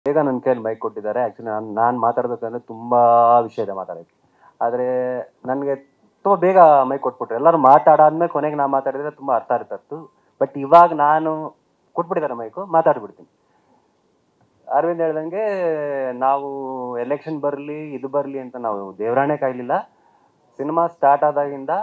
ಬೇಗ ನನ್ನ ಕೈಯಲ್ಲಿ ಮೈಕ್ ಕೊಟ್ಟಿದ್ದಾರೆ ಆ್ಯಕ್ಚುಲಿ ನಾನು ನಾನು ಮಾತಾಡ್ಬೇಕಂದ್ರೆ ತುಂಬ ವಿಷಯ ಇದೆ ಮಾತಾಡೋಕ್ಕೆ ಆದರೆ ನನಗೆ ತುಂಬ ಬೇಗ ಮೈಕ್ ಕೊಟ್ಬಿಟ್ರು ಎಲ್ಲರೂ ಮಾತಾಡಾದ್ಮೇಲೆ ಕೊನೆಗೆ ನಾನು ಮಾತಾಡಿದ್ರೆ ತುಂಬ ಅರ್ಥ ಇರ್ತಿತ್ತು ಬಟ್ ಇವಾಗ ನಾನು ಕೊಟ್ಬಿಟ್ಟಿದ್ದಾರೆ ಮೈಕು ಮಾತಾಡ್ಬಿಡ್ತೀನಿ ಅರವಿಂದ್ ಹೇಳ್ದಂಗೆ ನಾವು ಎಲೆಕ್ಷನ್ ಬರಲಿ ಇದು ಬರಲಿ ಅಂತ ನಾವು ದೇವರಾಣೆ ಕಾಯ್ಲಿಲ್ಲ ಸಿನಿಮಾ ಸ್ಟಾರ್ಟ್ ಆದಾಗಿಂದ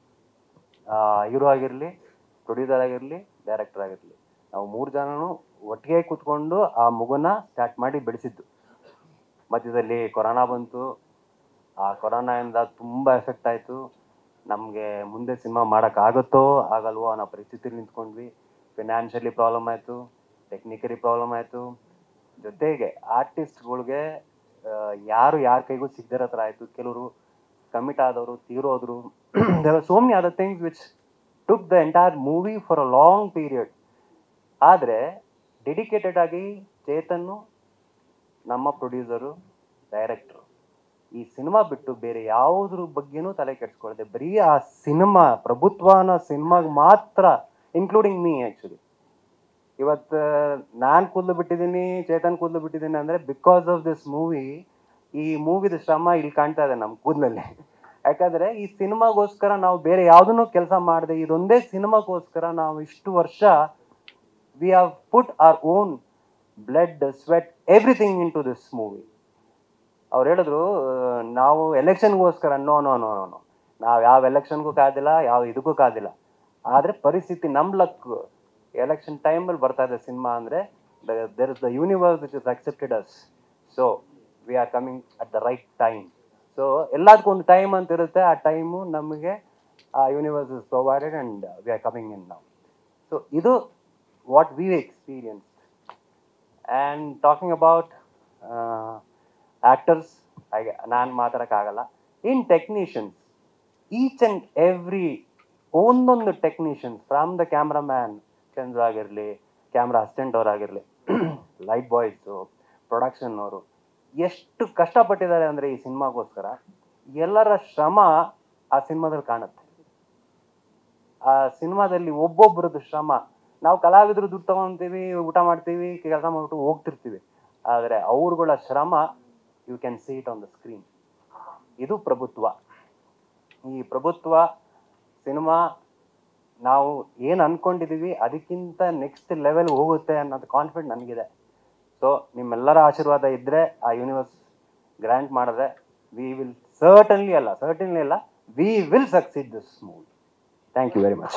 ಹೀರೋ ಆಗಿರಲಿ ಪ್ರೊಡ್ಯೂಸರ್ ಆಗಿರಲಿ ಡೈರೆಕ್ಟರ್ ಆಗಿರಲಿ ನಾವು ಮೂರು ಜನನು ಒಟ್ಟಿಗೆ ಕೂತ್ಕೊಂಡು ಆ ಮಗುನ ಸ್ಟಾರ್ಟ್ ಮಾಡಿ ಬೆಳೆಸಿದ್ದು ಮಧ್ಯದಲ್ಲಿ ಕೊರೋನಾ ಬಂತು ಆ ಕೊರೋನಾಯಿಂದ ತುಂಬ ಎಫೆಕ್ಟ್ ಆಯಿತು ನಮಗೆ ಮುಂದೆ ಸಿನಿಮಾ ಮಾಡೋಕ್ಕಾಗುತ್ತೋ ಆಗಲ್ವೋ ಅನ್ನೋ ಪರಿಸ್ಥಿತಿಲಿ ನಿಂತ್ಕೊಂಡ್ವಿ ಫಿನಾನ್ಷಿಯಲಿ ಪ್ರಾಬ್ಲಮ್ ಆಯಿತು ಟೆಕ್ನಿಕಲಿ ಪ್ರಾಬ್ಲಮ್ ಆಯಿತು ಜೊತೆಗೆ ಆರ್ಟಿಸ್ಟ್ಗಳಿಗೆ ಯಾರು ಯಾರ ಕೈಗೂ ಸಿಗದಿರೋ ಥರ ಆಯಿತು ಕೆಲವರು ಕಮಿಟ್ ಆದವರು ತೀರೋದ್ರು so many other things which took the entire movie for a long period ಆದರೆ ಡೆಡಿಕೇಟೆಡ್ ಆಗಿ ಚೇತನ್ನು ನಮ್ಮ ಪ್ರೊಡ್ಯೂಸರು ಡೈರೆಕ್ಟ್ರು ಈ ಸಿನಿಮಾ ಬಿಟ್ಟು ಬೇರೆ ಯಾವುದ್ರ ಬಗ್ಗೆನೂ ತಲೆ ಕೆಡಿಸ್ಕೊಳ್ದೆ ಬರೀ ಆ ಸಿನಿಮಾ ಪ್ರಭುತ್ವನ ಸಿನಿಮಾಗೆ ಮಾತ್ರ ಇನ್ಕ್ಲೂಡಿಂಗ್ ಮೀ ಆ್ಯಕ್ಚುಲಿ ಇವತ್ತು ನಾನು ಕೂದಲು ಬಿಟ್ಟಿದ್ದೀನಿ ಚೇತನ್ ಕೂದಲು ಬಿಟ್ಟಿದ್ದೀನಿ ಅಂದರೆ ಬಿಕಾಸ್ ಆಫ್ ದಿಸ್ ಮೂವಿ ಈ ಮೂವಿದ ಶ್ರಮ ಇಲ್ಲಿ ಕಾಣ್ತಾ ಇದೆ ನಮ್ಮ ಕೂದಲಲ್ಲಿ ಯಾಕಂದರೆ ಈ ಸಿನಿಮಾಗೋಸ್ಕರ ನಾವು ಬೇರೆ ಯಾವುದನ್ನು ಕೆಲಸ ಮಾಡದೆ ಇದೊಂದೇ ಸಿನಿಮಾಗೋಸ್ಕರ ನಾವು ಇಷ್ಟು ವರ್ಷ we have put our own blood sweat everything into this movie ಅವ್ರು ಹೇಳಿದ್ರು ಆ, ನಾವು ಎಲೆಕ್ಷನ್ಗೋಸ್ಕರ ನೋ ನೋ ನೋ ನೋ ನಾವು ಯಾವ ಎಲೆಕ್ಷನ್ಗೂ ಕಾದಿಲ್ಲ ಯಾವ ಇದಕ್ಕೂ ಕಾದಿಲ್ಲ ಆದರೆ ಪರಿಸ್ಥಿತಿ ನಮ್ಮ ಲಕ್ ಎಲೆಕ್ಷನ್ ಟೈಮಲ್ಲಿ ಬರ್ತಾ ಇದೆ ಸಿನಿಮಾ ಅಂದರೆ there is the universe which is accepted us so we are coming at the right time so ಎಲ್ಲದಕ್ಕೂ ಒಂದು ಟೈಮ್ ಅಂತ ಇರುತ್ತೆ ಆ ಟೈಮು ನಮಗೆ ಆ universe is provided and we are coming in ನಾವು ಸೊ ಇದು what we experience and talking about actors ಹಾಗೆ ನಾನು ಮಾತಾಡೋಕ್ಕಾಗಲ್ಲ in technicians each and every ಒಂದೊಂದು technicians from the cameraman Chandra ಆಗಿರಲಿ ಕ್ಯಾಮ್ರಾ ಅಸಿಸ್ಟೆಂಟ್ ಅವರಾಗಿರಲಿ ಲೈಟ್ ಬಾಯ್ಸು ಪ್ರೊಡಕ್ಷನ್ ಅವರು ಎಷ್ಟು ಕಷ್ಟಪಟ್ಟಿದ್ದಾರೆ ಅಂದರೆ ಈ ಸಿನಿಮಾಗೋಸ್ಕರ ಎಲ್ಲರ ಶ್ರಮ ಆ ಸಿನಿಮಾದಲ್ಲಿ ಕಾಣುತ್ತೆ ಆ ಸಿನಿಮಾದಲ್ಲಿ ಒಬ್ಬೊಬ್ಬರದ್ದು ಶ್ರಮ ನಾವು ಕಲಾವಿದರು ದುಡ್ಡು ತಗೊಂತೀವಿ ಊಟ ಮಾಡ್ತೀವಿ ಕೆಲಸ ಮಾಡ್ಬಿಟ್ಟು ಹೋಗ್ತಿರ್ತೀವಿ ಆದರೆ ಅವ್ರುಗಳ ಶ್ರಮ you can see it on the screen ಇದು ಪ್ರಭುತ್ವ ಈ ಪ್ರಭುತ್ವ ಸಿನಿಮಾ ನಾವು ಏನು ಅನ್ಕೊಂಡಿದೀವಿ ಅದಕ್ಕಿಂತ ನೆಕ್ಸ್ಟ್ ಲೆವೆಲ್ ಹೋಗುತ್ತೆ ಅನ್ನೋದು ಕಾನ್ಫಿಡೆಂಟ್ ನನಗಿದೆ ಸೊ ನಿಮ್ಮೆಲ್ಲರ ಆಶೀರ್ವಾದ ಇದ್ದರೆ ಆ ಯೂನಿವರ್ಸ್ ಗ್ರ್ಯಾಂಟ್ ಮಾಡಿದ್ರೆ ವಿ ವಿಲ್ ಸರ್ಟನ್ಲಿ ಅಲ್ಲ ಸರ್ಟನ್ಲಿ ಅಲ್ಲ we will succeed this movie thank you very much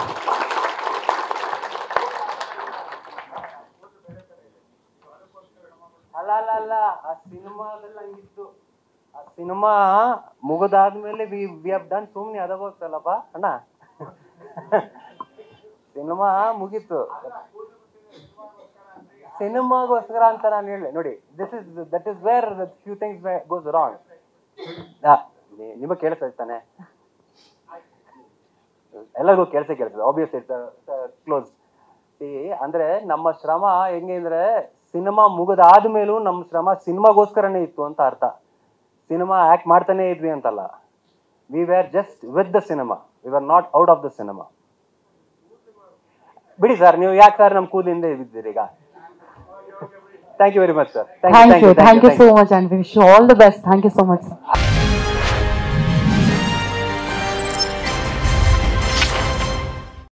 ಅಲ್ಲ ಅಲ್ಲ ಅಲ್ಲ ಆ ಸಿನಿಮಾದಲ್ಲಿ ಹಂಗಿತ್ತು ಆ ಸಿನಿಮಾ ಮುಗಿದಾದ್ಮೇಲೆ ವಿ ವಿ ಹ್ಯಾವ್ ಡನ್ ಸುಮ್ಮನೆ ಅದಕ್ಕೋಸ್ಕರಲ್ಲಪ್ಪ ಅಣ್ಣ ಸಿನಿಮಾ ಮುಗೀತು ಸಿನಿಮಾಗೋಸ್ಕರ ಅಂತ ನಾನು ಹೇಳಿ ನೋಡಿ this is that is where few things goes wrong ನಿಮಗೆ ಕೇಳಿಸ್ತಾ ತಾನೆ ಎಲ್ಲರಿಗೂ ಕೆಲಸ ಕೇಳ್ತದೆ ಆಬ್ವಿಯಸ್ ಇಟ್ಸ್ ಕ್ಲೋಸ್ ಅಂದ್ರೆ ನಮ್ಮ ಶ್ರಮ ಹೆಂಗೆ ಅಂದ್ರೆ ಸಿನಿಮಾ ಮುಗಿದಾದ್ಮೇಲೂ ನಮ್ಮ ಶ್ರಮ ಸಿನಿಮಾಗೋಸ್ಕರನೇ ಇತ್ತು ಅಂತ ಅರ್ಥ ಸಿನಿಮಾ ಆಕ್ಟ್ ಮಾಡ್ತಾನೆ ಇದ್ವಿ ಅಂತಲ್ಲ we were just with the cinema we are not out of the cinema ಬಿಡಿ ಸರ್ ನೀವು ಯಾಕೆ ಸರ್ ನಮ್ಮ ಕೂದಲಿಂದ ಇದ್ದೀರಿ ಈಗ thank you very much sir Thank you. Thank you so much and we wish you all the best. Thank you so much.